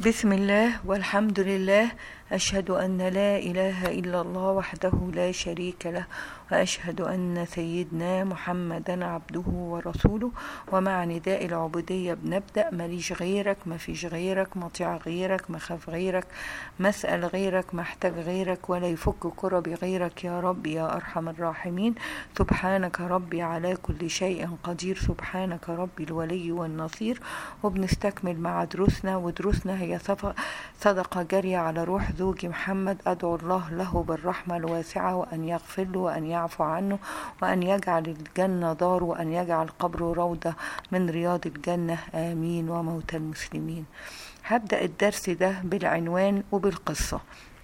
بسم الله والحمد لله أشهد أن لا إله إلا الله وحده لا شريك له وأشهد أن سيدنا محمدا عبده ورسوله ومع نداء العبودية بنبدأ ماليش غيرك ما فيش غيرك مطيع غيرك مخاف غيرك مسأل غيرك محتاج غيرك ولا يفك كربي غيرك يا رب يا أرحم الراحمين سبحانك ربي على كل شيء قدير سبحانك ربي الولي والنصير وبنستكمل مع دروسنا ودروسنا هي صدقة جارية على روح زوجي محمد أدعو الله له بالرحمة الواسعة وأن يغفر له وأن يعفو عنه وأن يجعل الجنة دار وأن يجعل قبره روضة من رياض الجنة آمين وموتى المسلمين هبدأ الدرس ده بالعنوان وبالقصة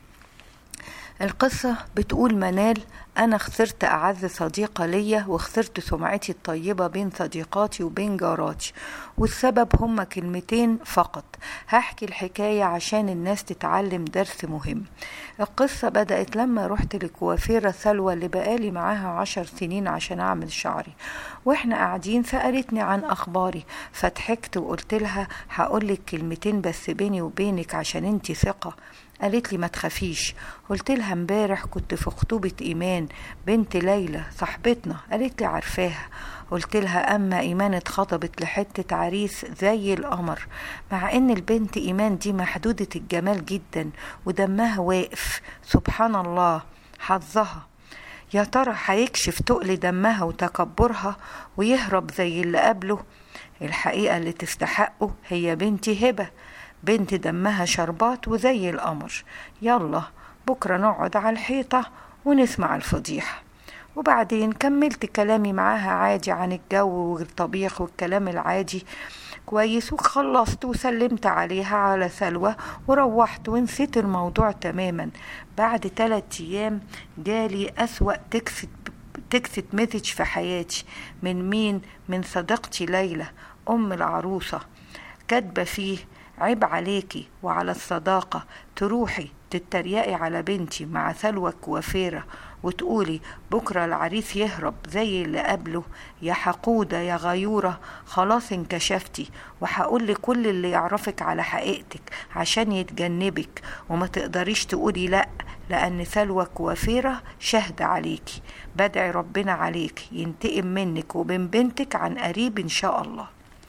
القصة بتقول منال أنا خسرت أعز صديقة ليا وخسرت سمعتي الطيبة بين صديقاتي وبين جاراتي والسبب هما كلمتين فقط هحكي الحكاية عشان الناس تتعلم درس مهم القصة بدأت لما رحت لكوافيرة سلوى اللي بقالي معاها عشر سنين عشان أعمل شعري واحنا قاعدين سألتني عن أخباري فضحكت وقلت لها هقولك كلمتين بس بيني وبينك عشان انتي ثقة قالت لي ما تخافيش قلت لها امبارح كنت في خطوبة إيمان بنت ليلى صاحبتنا قالت لي عارفاها قلت لها أما إيمان اتخطبت لحتة عريس زي القمر مع إن البنت إيمان دي محدودة الجمال جدا ودمها واقف سبحان الله حظها يا ترى هيكشف تقل دمها وتكبرها ويهرب زي اللي قبله الحقيقة اللي تستحقه هي بنتي هبة بنت دمها شربات وزي القمر يلا بكرة نقعد على الحيطة ونسمع الفضيحة وبعدين كملت كلامي معاها عادي عن الجو والطبيخ والكلام العادي كويس وخلصت وسلمت عليها على سلوى وروحت ونسيت الموضوع تماما بعد ثلاثة أيام جالي أسوأ تكست تكست مسج في حياتي من مين من صديقتي ليلى أم العروسة كاتبة فيه عيب عليكي وعلى الصداقة تروحي تتريقي على بنتي مع سلوى الكوافيرة وتقولي بكرة العريس يهرب زي اللي قبله يا حقودة يا غيورة خلاص انكشفتي وهقول لكل اللي يعرفك على حقيقتك عشان يتجنبك وما تقدريش تقولي لأ لأن سلوى كوافيرة شهد عليكي بدعي ربنا عليك ينتقم منك وبين بنتك عن قريب إن شاء الله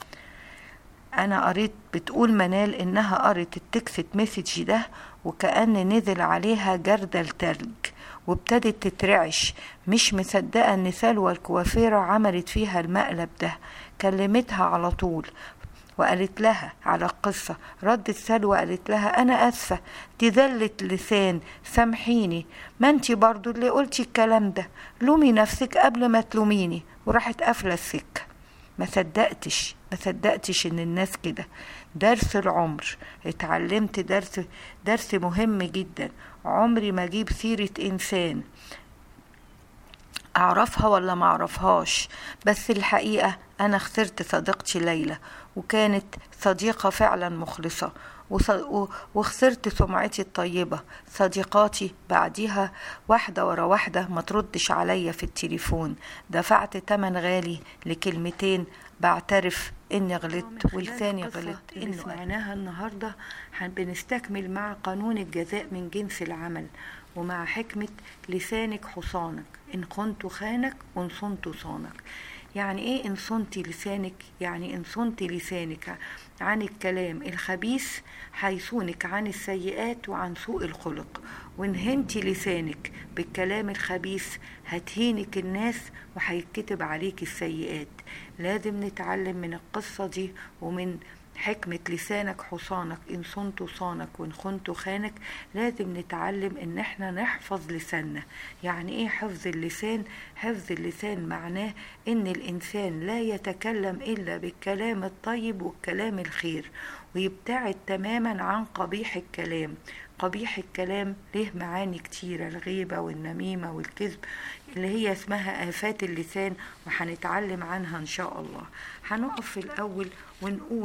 انا قريت بتقول منال انها قرت التكست مسج ده وكأن نزل عليها جردل تلج وابتدت تترعش مش مصدقة ان سلوى الكوافيرة عملت فيها المقلب ده كلمتها على طول وقالت لها على القصة ردت سلوى قالت لها أنا أسفة دي ذلة لسان سامحيني ما انتي برضو اللي قلتي الكلام ده لومي نفسك قبل ما تلوميني وراحت قافلة السكة ما صدقتش ما صدقتش ان الناس كده درس العمر اتعلمت درس درس مهم جدا عمري ما اجيب سيرة انسان اعرفها ولا ما اعرفهاش بس الحقيقة انا خسرت صديقتي ليلى وكانت صديقة فعلا مخلصة وخسرت سمعتي الطيبة صديقاتي بعديها واحدة ورا واحدة ما تردش عليا في التليفون دفعت تمن غالي لكلمتين بعترف اني غلطت ولساني غلط اللي سمعناها النهارده بنستكمل مع قانون الجزاء من جنس العمل ومع حكمة لسانك حصانك إن خنت خانك وإن صنت صانك يعني ايه ان صنتي لسانك يعني ان صنت لسانك عن الكلام الخبيث هيصونك عن السيئات وعن سوء الخلق وان هنتي لسانك بالكلام الخبيث هتهينك الناس وهيتكتب عليك السيئات لازم نتعلم من القصة دي ومن حكمة لسانك حصانك إن صنت صانك وإن خنت خانك لازم نتعلم إن إحنا نحفظ لساننا يعني إيه حفظ اللسان؟ حفظ اللسان معناه إن الإنسان لا يتكلم إلا بالكلام الطيب والكلام الخير ويبتعد تماما عن قبيح الكلام قبيح الكلام له معاني كتيرة الغيبة والنميمة والكذب اللي هي اسمها آفات اللسان وهنتعلم عنها إن شاء الله هنقف في الأول ونقول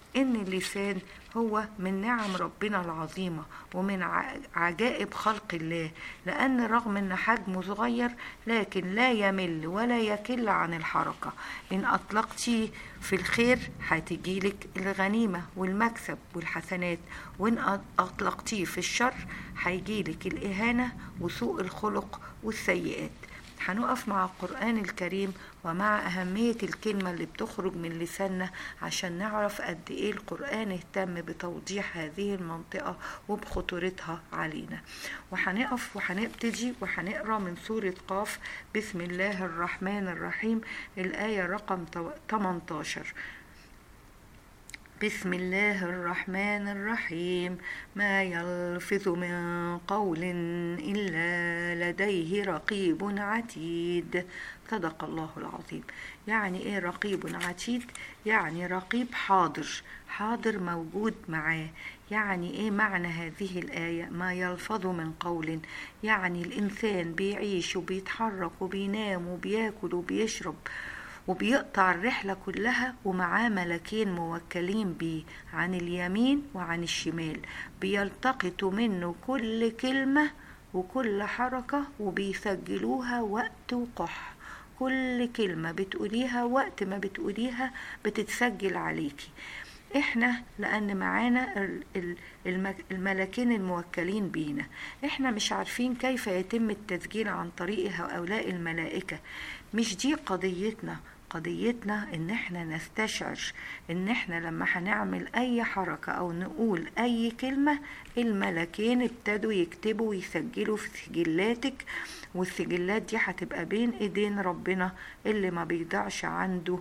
إن اللسان هو من نعم ربنا العظيمة ومن عجائب خلق الله لأن رغم أن حجمه صغير لكن لا يمل ولا يكل عن الحركة إن أطلقتيه في الخير هتجيلك الغنيمة والمكسب والحسنات وإن أطلقتيه في الشر هيجيلك الإهانة وسوء الخلق والسيئات هنقف مع القرآن الكريم ومع أهمية الكلمة اللي بتخرج من لساننا عشان نعرف قد إيه القرآن اهتم بتوضيح هذه المنطقة وبخطورتها علينا وهنقف وهنبتدي وهنقرا من سورة قاف بسم الله الرحمن الرحيم الآية رقم 18 بسم الله الرحمن الرحيم ما يلفظ من قول إلا لديه رقيب عتيد صدق الله العظيم يعني ايه رقيب عتيد يعني رقيب حاضر حاضر موجود معاه يعني ايه معنى هذه الآية ما يلفظ من قول يعني الإنسان بيعيش وبيتحرك وبينام وبياكل وبيشرب وبيقطع الرحلة كلها ومعاه ملكين موكلين بيه عن اليمين وعن الشمال بيلتقطوا منه كل كلمة وكل حركة وبيسجلوها وقت وقح كل كلمة بتقوليها وقت ما بتقوليها بتتسجل عليكي احنا لان معانا الملكين الموكلين بينا احنا مش عارفين كيف يتم التسجيل عن طريق هؤلاء الملائكة مش دي قضيتنا قضيتنا ان احنا نستشعر ان احنا لما هنعمل اي حركة او نقول اي كلمة الملكين ابتدوا يكتبوا ويسجلوا في سجلاتك والسجلات دي هتبقى بين ايدين ربنا اللي ما بيضيعش عنده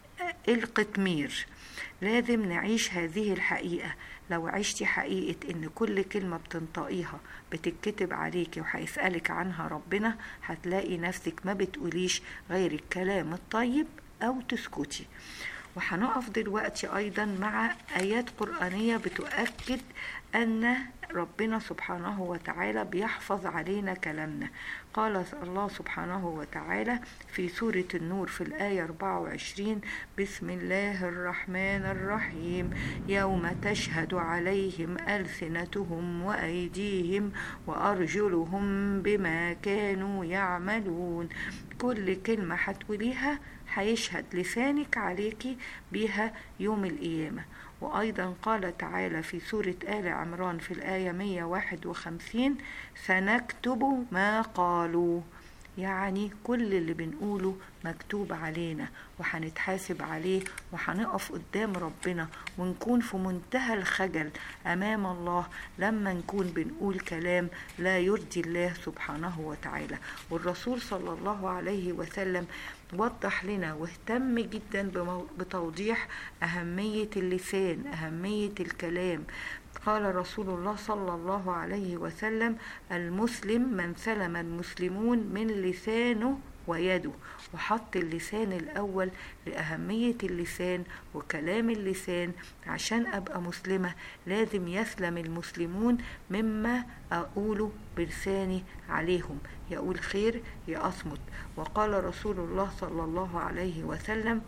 القطمير لازم نعيش هذه الحقيقة لو عشتي حقيقة ان كل كلمة بتنطقيها بتتكتب عليكي وهيسألك عنها ربنا هتلاقي نفسك ما بتقوليش غير الكلام الطيب او تسكتي وهنقف دلوقتي ايضا مع ايات قرآنية بتؤكد ان ربنا سبحانه وتعالى بيحفظ علينا كلامنا قال الله سبحانه وتعالى في سورة النور في الآية 24 بسم الله الرحمن الرحيم يوم تشهد عليهم ألسنتهم وأيديهم وأرجلهم بما كانوا يعملون كل كلمة هتقوليها هيشهد لسانك عليكي بيها يوم القيامة وأيضا قال تعالى في سورة آل عمران في الآية 151 سنكتب ما قالوا يعني كل اللي بنقوله مكتوب علينا وهنتحاسب عليه وهنقف قدام ربنا ونكون في منتهى الخجل امام الله لما نكون بنقول كلام لا يرضي الله سبحانه وتعالى والرسول صلى الله عليه وسلم وضح لنا واهتم جدا بتوضيح أهمية اللسان أهمية الكلام قال رسول الله صلى الله عليه وسلم المسلم من سلم المسلمون من لسانه ويده وحط اللسان الأول لأهمية اللسان وكلام اللسان عشان أبقى مسلمة لازم يسلم المسلمون مما أقوله بلساني عليهم يقول خير يا أصمت وقال رسول الله صلى الله عليه وسلم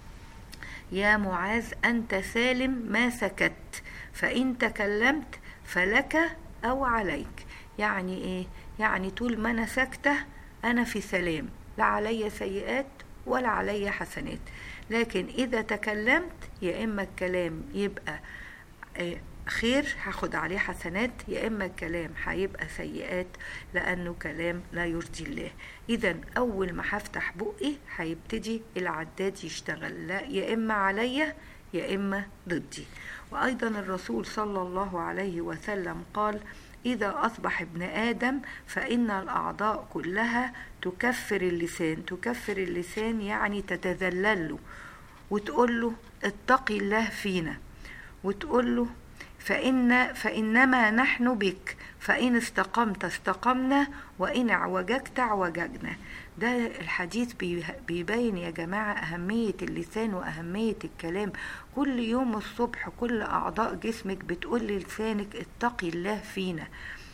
يا معاذ أنت سالم ما سكت فإن تكلمت فلك أو عليك يعني إيه؟ يعني طول ما أنا ساكتة أنا في سلام لا علي سيئات ولا علي حسنات لكن إذا تكلمت يا إما الكلام يبقى خير هاخد عليه حسنات يا إما الكلام هيبقى سيئات لأنه كلام لا يرضي الله إذا أول ما هفتح بقي هيبتدي العداد يشتغل لا يا إما عليا يا إما ضدي وأيضا الرسول صلى الله عليه وسلم قال إذا أصبح ابن آدم فإن الأعضاء كلها تكفر اللسان تكفر اللسان يعني تتذلل له وتقول له اتقي الله فينا وتقول له فإن فإنما نحن بك فإن استقمت استقمنا وإن اعوججت اعوججنا ده الحديث بيبين يا جماعة أهمية اللسان وأهمية الكلام كل يوم الصبح كل أعضاء جسمك بتقول لسانك اتقي الله فينا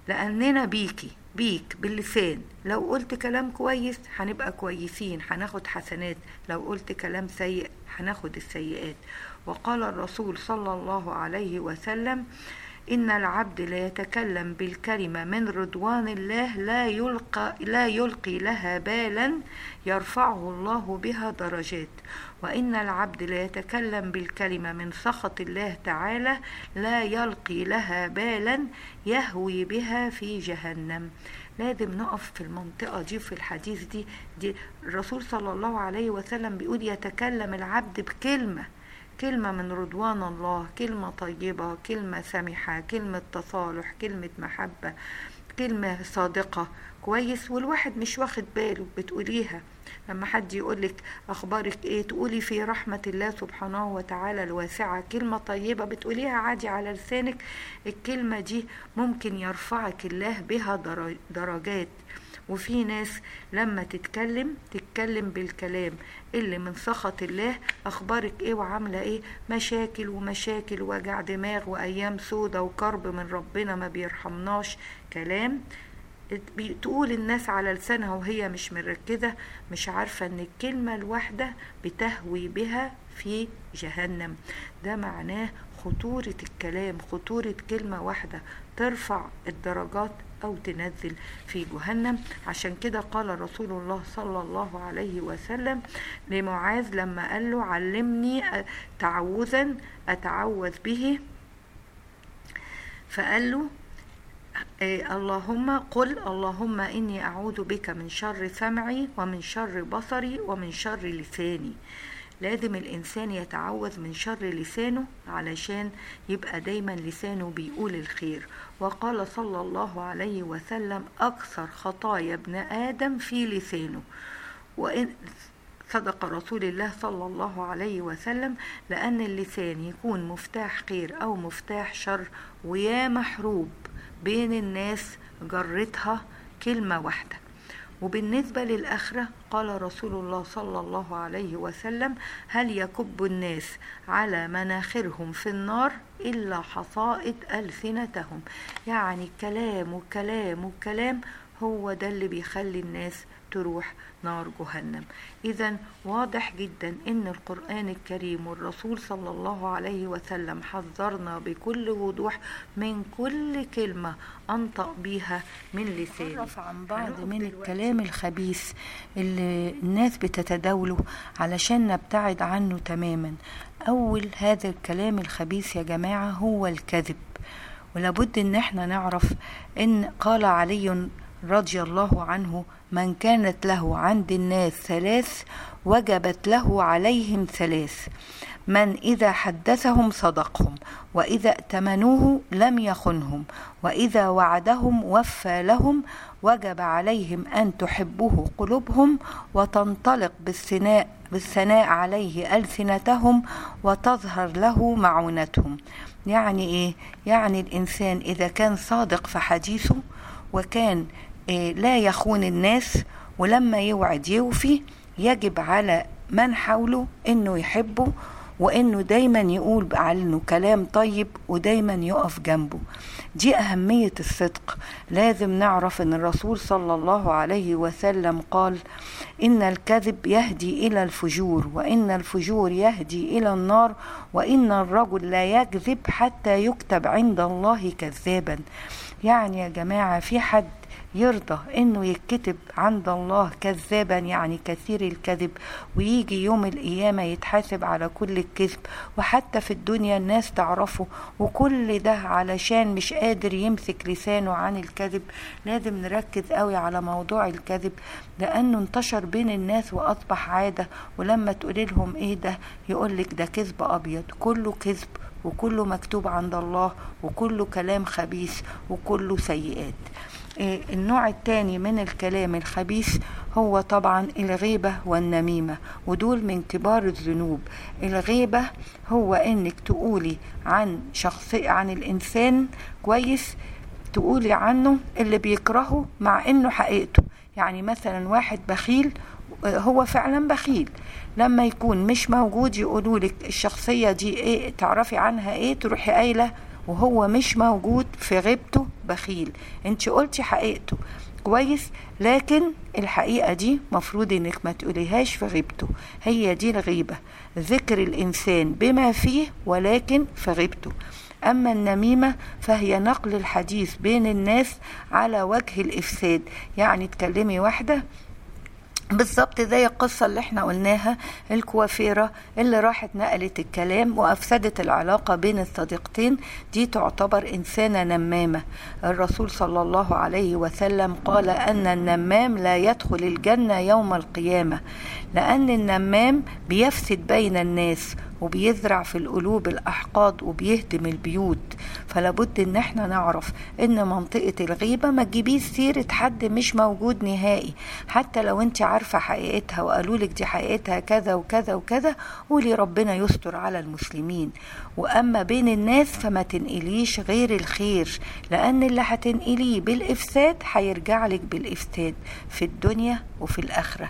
لأننا بيكي بيك باللسان لو قلت كلام كويس هنبقى كويسين هناخد حسنات لو قلت كلام سيء هناخد السيئات وقال الرسول صلى الله عليه وسلم إن العبد لا يتكلم بالكلمة من رضوان الله لا يلقى لا يلقي لها بالا يرفعه الله بها درجات وإن العبد لا يتكلم بالكلمة من سخط الله تعالى لا يلقي لها بالا يهوي بها في جهنم لازم نقف في المنطقة دي في الحديث دي, دي الرسول صلى الله عليه وسلم بيقول يتكلم العبد بكلمة كلمة من رضوان الله كلمة طيبة كلمة سمحة كلمة تصالح كلمة محبة كلمة صادقة كويس والواحد مش واخد باله بتقوليها لما حد يقولك أخبارك إيه تقولي في رحمة الله سبحانه وتعالى الواسعة كلمة طيبة بتقوليها عادي على لسانك الكلمة دي ممكن يرفعك الله بها درجات وفي ناس لما تتكلم تتكلم بالكلام اللي من سخط الله اخبارك ايه وعامله ايه مشاكل ومشاكل وجع دماغ وايام سودة وكرب من ربنا ما بيرحمناش كلام بتقول الناس على لسانها وهي مش مركزة مش عارفة ان الكلمة الواحدة بتهوي بها في جهنم ده معناه خطورة الكلام خطورة كلمة واحدة ترفع الدرجات أو تنزل في جهنم عشان كده قال رسول الله صلى الله عليه وسلم لمعاذ لما قال له علمني تعوذا أتعوذ به فقال له إيه اللهم قل اللهم إني أعوذ بك من شر سمعي ومن شر بصري ومن شر لساني لازم الإنسان يتعوذ من شر لسانه علشان يبقى دايما لسانه بيقول الخير وقال صلى الله عليه وسلم أكثر خطايا ابن آدم في لسانه وإن صدق رسول الله صلى الله عليه وسلم لأن اللسان يكون مفتاح خير أو مفتاح شر ويا محروب بين الناس جرتها كلمة واحدة وبالنسبة للآخرة قال رسول الله صلى الله عليه وسلم هل يكب الناس على مناخرهم في النار إلا حصائد ألسنتهم يعني كلام وكلام وكلام هو ده اللي بيخلي الناس تروح نار جهنم اذا واضح جدا ان القران الكريم والرسول صلى الله عليه وسلم حذرنا بكل وضوح من كل كلمه انطق بيها من لساني نعرف عن بعض من الكلام الخبيث اللي الناس بتتداوله علشان نبتعد عنه تماما اول هذا الكلام الخبيث يا جماعه هو الكذب ولابد ان احنا نعرف ان قال علي رضي الله عنه من كانت له عند الناس ثلاث وجبت له عليهم ثلاث من إذا حدثهم صدقهم وإذا ائتمنوه لم يخنهم وإذا وعدهم وفى لهم وجب عليهم أن تحبه قلوبهم وتنطلق بالثناء بالثناء عليه ألسنتهم وتظهر له معونتهم يعني إيه؟ يعني الإنسان إذا كان صادق في حديثه وكان لا يخون الناس ولما يوعد يوفي يجب على من حوله انه يحبه وانه دايما يقول عنه كلام طيب ودايما يقف جنبه دي اهميه الصدق لازم نعرف ان الرسول صلى الله عليه وسلم قال ان الكذب يهدي الى الفجور وان الفجور يهدي الى النار وان الرجل لا يكذب حتى يكتب عند الله كذابا يعني يا جماعه في حد يرضى انه يتكتب عند الله كذابا يعني كثير الكذب ويجي يوم القيامة يتحاسب على كل الكذب وحتى في الدنيا الناس تعرفه وكل ده علشان مش قادر يمسك لسانه عن الكذب لازم نركز قوي على موضوع الكذب لانه انتشر بين الناس واصبح عادة ولما تقولي لهم ايه ده يقولك ده كذب ابيض كله كذب وكله مكتوب عند الله وكله كلام خبيث وكله سيئات النوع الثاني من الكلام الخبيث هو طبعا الغيبة والنميمة ودول من كبار الذنوب الغيبة هو انك تقولي عن شخص عن الانسان كويس تقولي عنه اللي بيكرهه مع انه حقيقته يعني مثلا واحد بخيل هو فعلا بخيل لما يكون مش موجود يقولوا لك الشخصية دي ايه تعرفي عنها ايه تروحي قايلة وهو مش موجود في غيبته بخيل انت قلتي حقيقته كويس لكن الحقيقة دي مفروض انك ما تقوليهاش في غيبته هي دي الغيبة ذكر الانسان بما فيه ولكن في غيبته أما النميمة فهي نقل الحديث بين الناس على وجه الإفساد يعني تكلمي واحدة بالظبط زي القصة اللي احنا قلناها الكوافيرة اللي راحت نقلت الكلام وأفسدت العلاقة بين الصديقتين دي تعتبر إنسانة نمامة الرسول صلى الله عليه وسلم قال أن النمام لا يدخل الجنة يوم القيامة لأن النمام بيفسد بين الناس وبيزرع في القلوب الأحقاد وبيهدم البيوت فلابد ان احنا نعرف ان منطقة الغيبة ما تجيبيش سيرة حد مش موجود نهائي حتى لو انت عارفة حقيقتها وقالوا لك دي حقيقتها كذا وكذا وكذا قولي ربنا يستر على المسلمين واما بين الناس فما تنقليش غير الخير لان اللي هتنقليه بالافساد هيرجع لك بالافساد في الدنيا وفي الاخره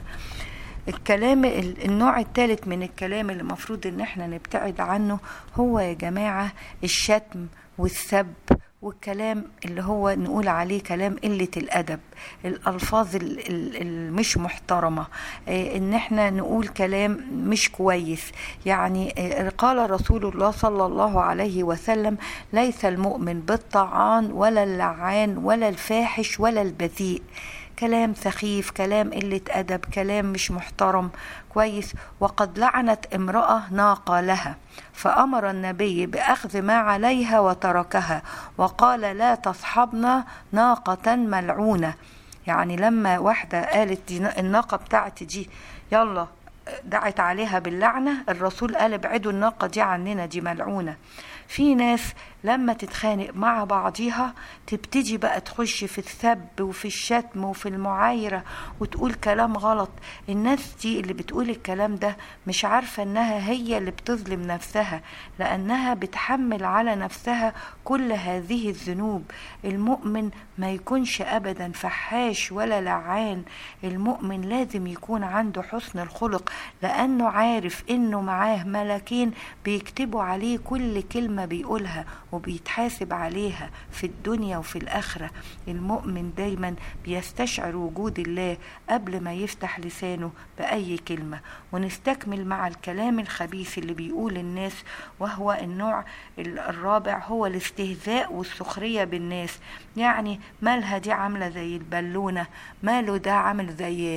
الكلام النوع الثالث من الكلام اللي المفروض ان احنا نبتعد عنه هو يا جماعة الشتم والسب والكلام اللي هو نقول عليه كلام قلة الأدب الألفاظ المش محترمة إن احنا نقول كلام مش كويس يعني قال رسول الله صلى الله عليه وسلم ليس المؤمن بالطعان ولا اللعان ولا الفاحش ولا البذيء كلام سخيف كلام قلة أدب كلام مش محترم كويس وقد لعنت امرأة ناقة لها فأمر النبي بأخذ ما عليها وتركها وقال لا تصحبنا ناقة ملعونة يعني لما واحدة قالت دي الناقة بتاعتي دي يلا دعت عليها باللعنة الرسول قال ابعدوا الناقة دي عننا دي ملعونة في ناس لما تتخانق مع بعضيها تبتدي بقى تخش في السب وفي الشتم وفي المعايرة وتقول كلام غلط الناس دي اللي بتقول الكلام ده مش عارفة انها هي اللي بتظلم نفسها لانها بتحمل على نفسها كل هذه الذنوب المؤمن ما يكونش ابدا فحاش ولا لعان المؤمن لازم يكون عنده حسن الخلق لانه عارف انه معاه ملكين بيكتبوا عليه كل كلمة بيقولها وبيتحاسب عليها في الدنيا وفي الآخرة المؤمن دايما بيستشعر وجود الله قبل ما يفتح لسانه بأي كلمة ونستكمل مع الكلام الخبيث اللي بيقول الناس وهو النوع الرابع هو الاستهزاء والسخرية بالناس يعني مالها دي عاملة زي البالونة ماله ده عامل زي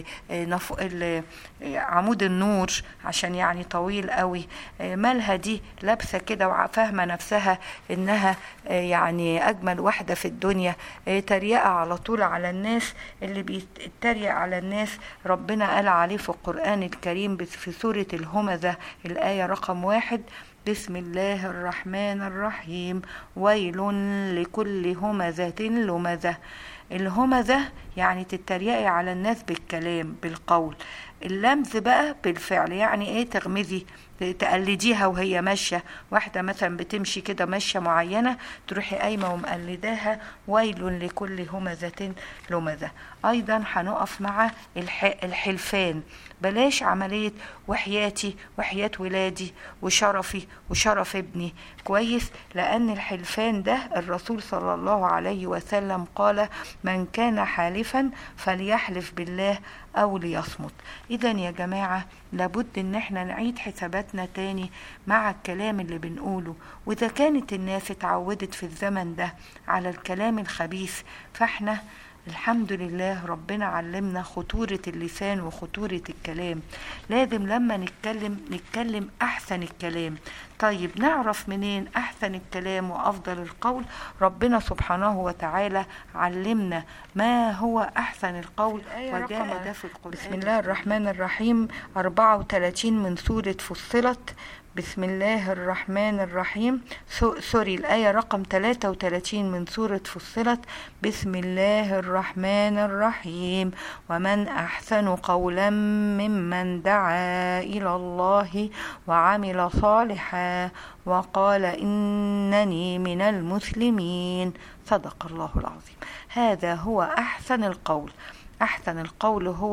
عمود النور عشان يعني طويل قوي مالها دي لابسة كده وفاهمة نفسها انها يعني اجمل واحده في الدنيا تريقه على طول على الناس اللي بيتريق على الناس ربنا قال عليه في القران الكريم في سوره الهمزه الايه رقم واحد بسم الله الرحمن الرحيم ويل لكل همزه لمزه الهمزه يعني تتريقي على الناس بالكلام بالقول اللمز بقى بالفعل يعني ايه تغمزي تقلديها وهي ماشية واحدة مثلا بتمشي كده ماشية معينة تروحي قايمة ومقلداها ويل لكل همزة لمزة أيضا هنقف مع الحلفان بلاش عملية وحياتي وحياة ولادي وشرفي وشرف ابني كويس لأن الحلفان ده الرسول صلى الله عليه وسلم قال من كان حالفا فليحلف بالله أو ليصمت إذا يا جماعة لابد إن احنا نعيد حساباتنا تاني مع الكلام اللي بنقوله وإذا كانت الناس اتعودت في الزمن ده على الكلام الخبيث فاحنا الحمد لله ربنا علمنا خطورة اللسان وخطورة الكلام لازم لما نتكلم نتكلم أحسن الكلام طيب نعرف منين أحسن الكلام وأفضل القول ربنا سبحانه وتعالى علمنا ما هو أحسن القول وجاء ده في القرآن بسم الله الرحمن الرحيم 34 من سورة فصلت بسم الله الرحمن الرحيم سوري الآية رقم 33 من سورة فصلت بسم الله الرحمن الرحيم ومن أحسن قولا ممن دعا إلى الله وعمل صالحا وقال إنني من المسلمين صدق الله العظيم هذا هو أحسن القول أحسن القول هو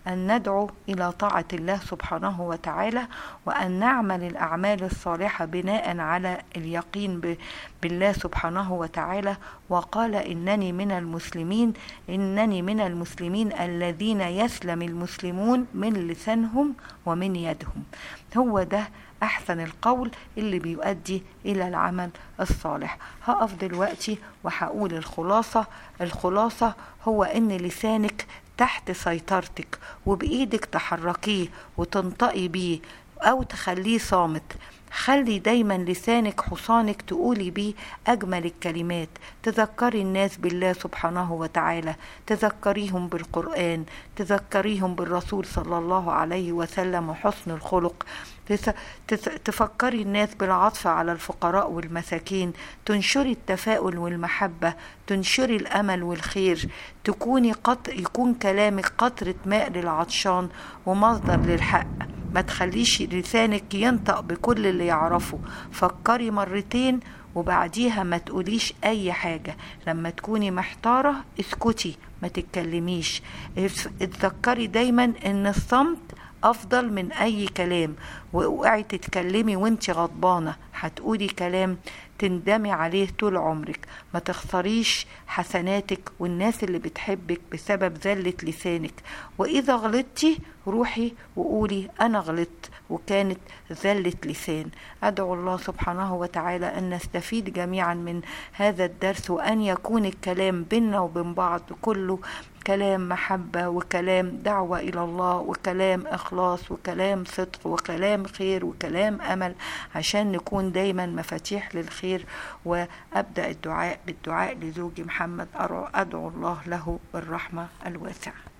أن ندعو إلى طاعة الله سبحانه وتعالى وأن نعمل الأعمال الصالحة بناء على اليقين بالله سبحانه وتعالى وقال إنني من المسلمين إنني من المسلمين الذين يسلم المسلمون من لسانهم ومن يدهم هو ده أحسن القول اللي بيؤدي إلى العمل الصالح هقف دلوقتي وهقول الخلاصة الخلاصة هو إن لسانك تحت سيطرتك وبإيدك تحركيه وتنطقي بيه أو تخليه صامت خلي دايما لسانك حصانك تقولي بيه أجمل الكلمات تذكري الناس بالله سبحانه وتعالى تذكريهم بالقرآن تذكريهم بالرسول صلى الله عليه وسلم وحسن الخلق تفكري الناس بالعطف على الفقراء والمساكين تنشري التفاؤل والمحبة تنشري الأمل والخير تكوني قط يكون كلامك قطرة ماء للعطشان ومصدر للحق ما تخليش لسانك ينطق بكل اللي يعرفه فكري مرتين وبعديها ما تقوليش اي حاجة لما تكوني محتارة اسكتي ما تتكلميش اتذكري دايما ان الصمت افضل من اي كلام واوعي تتكلمي وانت غضبانة هتقولي كلام تندمي عليه طول عمرك ما تخسريش حسناتك والناس اللي بتحبك بسبب زلة لسانك وإذا غلطتي روحي وقولي أنا غلطت وكانت زلة لسان أدعو الله سبحانه وتعالى أن نستفيد جميعا من هذا الدرس وأن يكون الكلام بيننا وبين بعض كله كلام محبة وكلام دعوة إلى الله وكلام إخلاص وكلام صدق وكلام خير وكلام أمل عشان نكون دايما مفاتيح للخير وأبدأ الدعاء بالدعاء لزوجي محمد أدعو الله له بالرحمة الواسعة